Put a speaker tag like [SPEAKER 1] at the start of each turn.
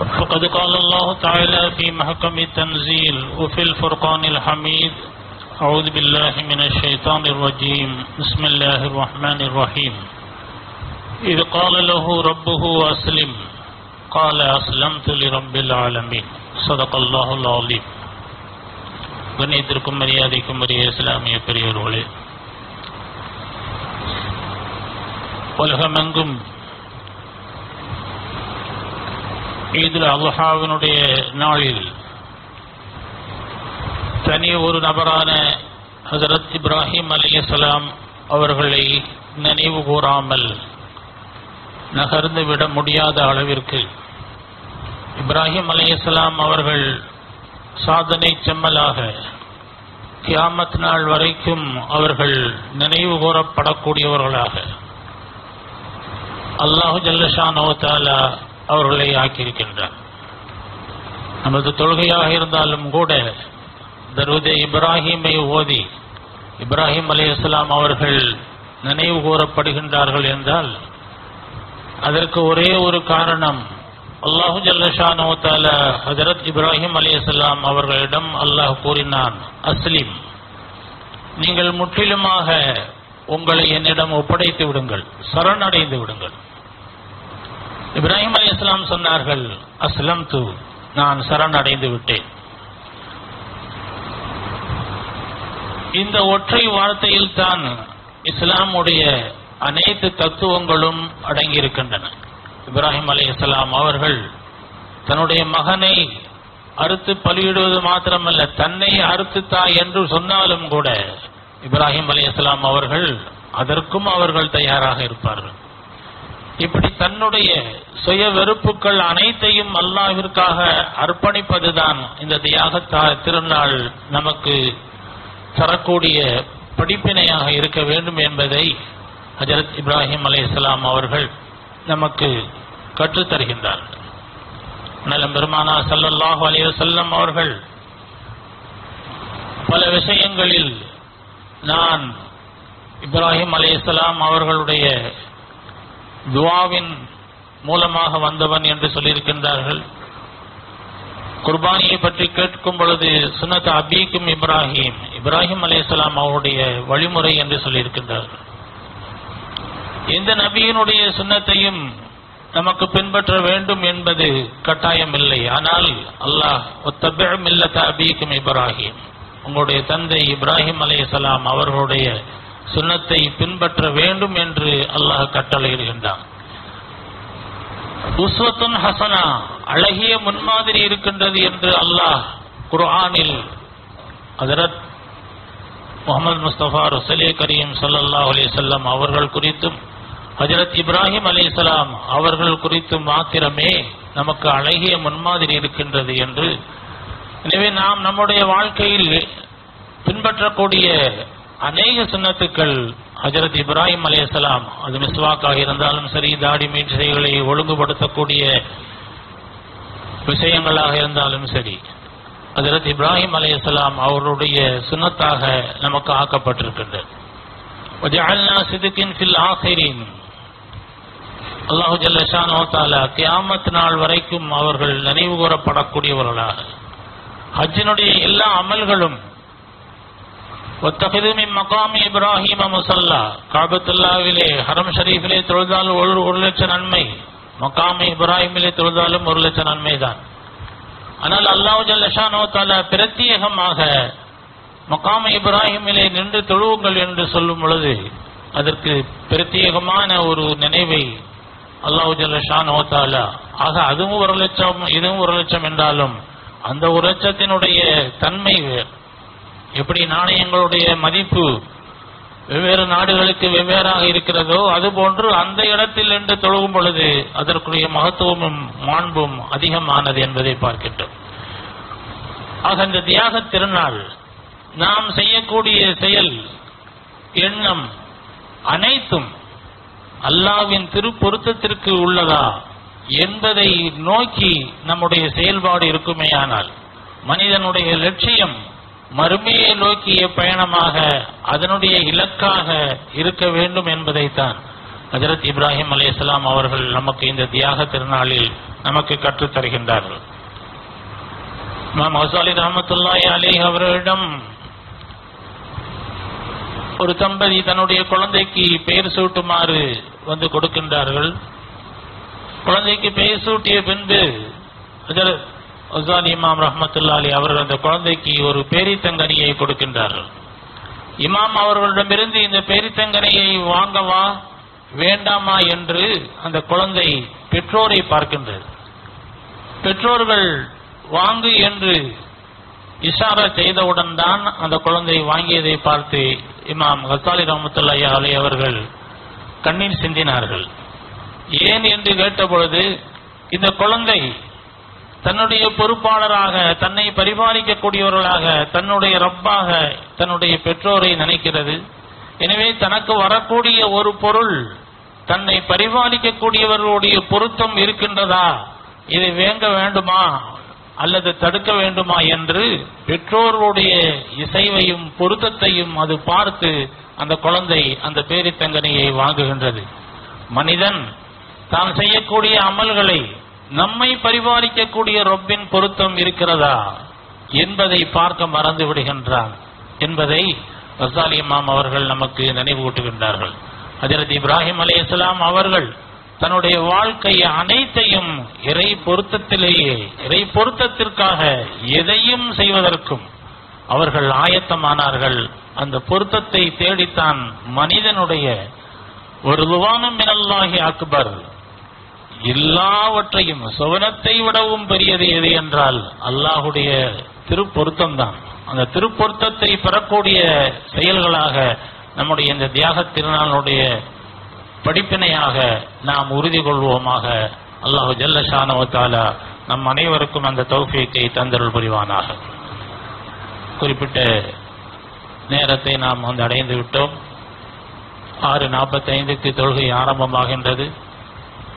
[SPEAKER 1] فقد قال الله تعالى في محكم التنزيل وفي الفرقان الحميد أعوذ بالله من الشيطان الرجيم بسم الله الرحمن الرحيم إذ قال له ربه أسلم قال أسلمت لرب العالمين صدق الله العظيم கண்ணியத்திற்கும் மரியாதைக்கும் உரிய இஸ்லாமிய பெரியவர்களே உலகமெங்கும் ஈதுல் அல்ஹாவினுடைய நாளில் தனி ஒரு நபரான ஹசரத் இப்ராஹிம் அலையலாம் அவர்களை நினைவு கூறாமல் நகர்ந்து விட முடியாத அளவிற்கு இப்ராஹிம் அலையலாம் அவர்கள் சாதனை செம்மலாக கியாமத் நாள் வரைக்கும் அவர்கள் நினைவு கூறப்படக்கூடியவர்களாக அல்லாஹு ஜல்லஷானோத்தாலா அவர்களை ஆக்கியிருக்கின்றார் நமது தொழுகையாக இருந்தாலும் கூட தருதே இப்ராஹிமை ஓதி இப்ராஹிம் அலையாம் அவர்கள் நினைவு கூறப்படுகின்றார்கள் என்றால் அதற்கு ஒரே ஒரு காரணம் அல்லாஹு ஜல்லஷானோ தால ஹஜரத் இப்ராஹிம் அலையாம் அவர்களிடம் அல்லாஹ் கூறினான் அஸ்லிம் நீங்கள் முற்றிலுமாக உங்களை என்னிடம் ஒப்படைத்து விடுங்கள் சரணடைந்து விடுங்கள் இப்ராஹிம் அலி இஸ்லாம் சொன்னார்கள் அஸ்லம் து நான் சரணடைந்து விட்டேன் இந்த ஒற்றை வார்த்தையில் தான் இஸ்லாமுடைய அனைத்து தத்துவங்களும் அடங்கியிருக்கின்றன இப்ராஹிம் அலி இஸ்லாம் அவர்கள் தன்னுடைய மகனை அறுத்து பலியிடுவது மாத்திரமல்ல தன்னை அறுத்து தாய் என்று சொன்னாலும் கூட இப்ராஹிம் அலி இஸ்லாம் அவர்கள் அதற்கும் அவர்கள் தயாராக இருப்பார்கள் இப்படி தன்னுடைய சுய வெறுப்புகள் அனைத்தையும் அல்லாவிற்காக அர்ப்பணிப்பதுதான் இந்த தியாக திருநாள் நமக்கு தரக்கூடிய படிப்பினையாக இருக்க வேண்டும் என்பதை ஹஜரத் இப்ராஹிம் அலை இஸ்லாம் அவர்கள் நமக்கு கற்றுத்தருகின்றார்கள் நலம் பெருமானா சல்லல்லாஹு அலைய செல்லம் அவர்கள் பல விஷயங்களில் நான் இப்ராஹிம் அலை இஸ்லாம் அவர்களுடைய துவாவின் மூலமாக வந்தவன் என்று சொல்லியிருக்கின்றார்கள் குர்பானியை பற்றி கேட்கும் பொழுது சுனத் அபீக்கும் இப்ராஹிம் இப்ராஹிம் அலையாம் அவருடைய வழிமுறை என்று சொல்லியிருக்கின்றார்கள் எந்த நபியினுடைய சுண்ணத்தையும் நமக்கு பின்பற்ற வேண்டும் என்பது கட்டாயம் இல்லை ஆனால் அல்லாஹ் ஒத்தபிழமில்லத்த அபீக்கும் இப்ராஹிம் உங்களுடைய தந்தை இப்ராஹிம் அலையாம் அவர்களுடைய சுண்ணத்தை பின்பற்ற வேண்டும் என்று அல்லாஹ் கட்டளையிடுகின்றான் உஸ்வத்துன் ஹசனா அழகிய முன்மாதிரி இருக்கின்றது என்று அல்லாஹ் குர்ஆனில் ஹதரத் முகமது முஸ்தபா ரசலே கரீம் சல்லல்லாஹ் அலிசல்லாம் அவர்கள் குறித்தும் ஹஜரத் இப்ராஹிம் அலிசலாம் அவர்கள் குறித்தும் மாத்திரமே நமக்கு அழகிய முன்மாதிரி இருக்கின்றது என்று எனவே நாம் நம்முடைய வாழ்க்கையில் பின்பற்றக்கூடிய அநேக சுண்ணத்துக்கள் ஹஜரத் இப்ராஹிம் அலையாம் அது மிஸ்வாக்காக இருந்தாலும் சரி தாடி மீட்சைகளை ஒழுங்குபடுத்தக்கூடிய விஷயங்களாக இருந்தாலும் சரி ஹஜரத் இப்ராஹிம் அலையாம் அவருடைய சுண்ணத்தாக நமக்கு ஆக்கப்பட்டிருக்கின்றது அல்லாஹு ஜல்லஷானோ தாலா கியாமத் நாள் வரைக்கும் அவர்கள் நினைவு கூறப்படக்கூடியவர்களாக ஹஜ்ஜினுடைய எல்லா அமல்களும் மகாமி இப்ராஹிம் முசல்லா காபத்துல்லாவிலே ஹரம் ஷரீஃபிலே தொழுதால் ஒரு ஒரு லட்சம் நன்மை மகாமி இப்ராஹிமிலே தொழுதாலும் ஒரு லட்சம் நன்மை தான் ஆனால் அல்லாஹு ஜல்லஷானோ தாலா பிரத்யேகமாக மகாம இப்ராஹிமிலே நின்று தொழுவுங்கள் என்று சொல்லும் பொழுது அதற்கு பிரத்யேகமான ஒரு நினைவை அல்லாஹு ஜல்லஷானோ தாலா ஆக அதுவும் ஒரு லட்சம் இதுவும் ஒரு லட்சம் என்றாலும் அந்த ஒரு லட்சத்தினுடைய தன்மை எப்படி நாணயங்களுடைய மதிப்பு வெவ்வேறு நாடுகளுக்கு வெவ்வேறாக இருக்கிறதோ அதுபோன்று அந்த இடத்தில் என்று தொழுகும் பொழுது அதற்குரிய மகத்துவமும் மாண்பும் அதிகமானது என்பதை பார்க்கின்றோம் ஆக இந்த தியாக திருநாள் நாம் செய்யக்கூடிய செயல் எண்ணம் அனைத்தும் அல்லாவின் திருப்பொருத்தத்திற்கு உள்ளதா என்பதை நோக்கி நம்முடைய செயல்பாடு இருக்குமேயானால் மனிதனுடைய லட்சியம் மறுமையை நோக்கிய பயணமாக அதனுடைய இலக்காக இருக்க வேண்டும் என்பதைத்தான் ஹஜரத் இப்ராஹிம் அலைஹிஸ்ஸலாம் அவர்கள் நமக்கு இந்த தியாக திருநாளில் நமக்கு கற்றுத் தருகின்றார்கள் இமாம் ஹசாலி ரஹமத்துல்லாஹி அலைஹி அவர்களிடம் ஒரு தம்பதி தன்னுடைய குழந்தைக்கு பெயர் சூட்டுமாறு வந்து கொடுக்கின்றார்கள் குழந்தைக்கு பெயர் சூட்டிய பின்பு ஹஜரத் ஹசாலி இமாம் ரஹமத்துல்லா அலி அவர்கள் அந்த குழந்தைக்கு ஒரு பேரித்தங்கனியை கொடுக்கின்றார்கள் இமாம் அவர்களிடமிருந்து இந்த பேரித்தங்கனையை வாங்கவா வேண்டாமா என்று அந்த குழந்தை பெற்றோரை பார்க்கின்றது பெற்றோர்கள் வாங்கு என்று இஷாரா செய்தவுடன் தான் அந்த குழந்தை வாங்கியதை பார்த்து இமாம் ஹசாலி ரஹமத்துல்லாஹி அலி அவர்கள் கண்ணீர் சிந்தினார்கள் ஏன் என்று கேட்டபொழுது இந்த குழந்தை தன்னுடைய பொறுப்பாளராக தன்னை பரிபாலிக்கக்கூடியவர்களாக தன்னுடைய ரப்பாக தன்னுடைய பெற்றோரை நினைக்கிறது எனவே தனக்கு வரக்கூடிய ஒரு பொருள் தன்னை பரிபாலிக்கக்கூடியவர்களுடைய பொருத்தம் இருக்கின்றதா இதை வேங்க வேண்டுமா அல்லது தடுக்க வேண்டுமா என்று பெற்றோர்களுடைய இசைவையும் பொருத்தத்தையும் அது பார்த்து அந்த குழந்தை அந்த பேரித்தங்கனையை வாங்குகின்றது மனிதன் தான் செய்யக்கூடிய அமல்களை நம்மை பரிபாலிக்கக்கூடிய ரொப்பின் பொருத்தம் இருக்கிறதா என்பதை பார்க்க மறந்து விடுகின்றான் என்பதை வசாலி இமாம் அவர்கள் நமக்கு நினைவூட்டுகின்றார்கள் ஹஜரத் இப்ராஹிம் அலைஹிஸ்ஸலாம் அவர்கள் தன்னுடைய வாழ்க்கை அனைத்தையும் இறை பொருத்தத்திலேயே இறை பொருத்தத்திற்காக எதையும் செய்வதற்கும் அவர்கள் ஆயத்தமானார்கள் அந்த பொருத்தத்தை தேடித்தான் மனிதனுடைய ஒரு ருவானம் மினல்லாஹி அக்பர் எல்லாவற்றையும் சுவனத்தை விடவும் பெரியது எது என்றால் அல்லாஹுடைய திருப்பொருத்தம் தான் அந்த திருப்பொருத்தத்தை பெறக்கூடிய செயல்களாக நம்முடைய இந்த தியாக திருநாளுடைய படிப்பினையாக நாம் உறுதி கொள்வோமாக அல்லாஹு ஜல்ல ஷானவத்தாலா நம் அனைவருக்கும் அந்த தௌஃபீக்கை தந்தருள் புரிவானாக குறிப்பிட்ட நேரத்தை நாம் வந்து அடைந்து விட்டோம் ஆறு நாற்பத்தைந்துக்கு தொழுகை ஆரம்பமாகின்றது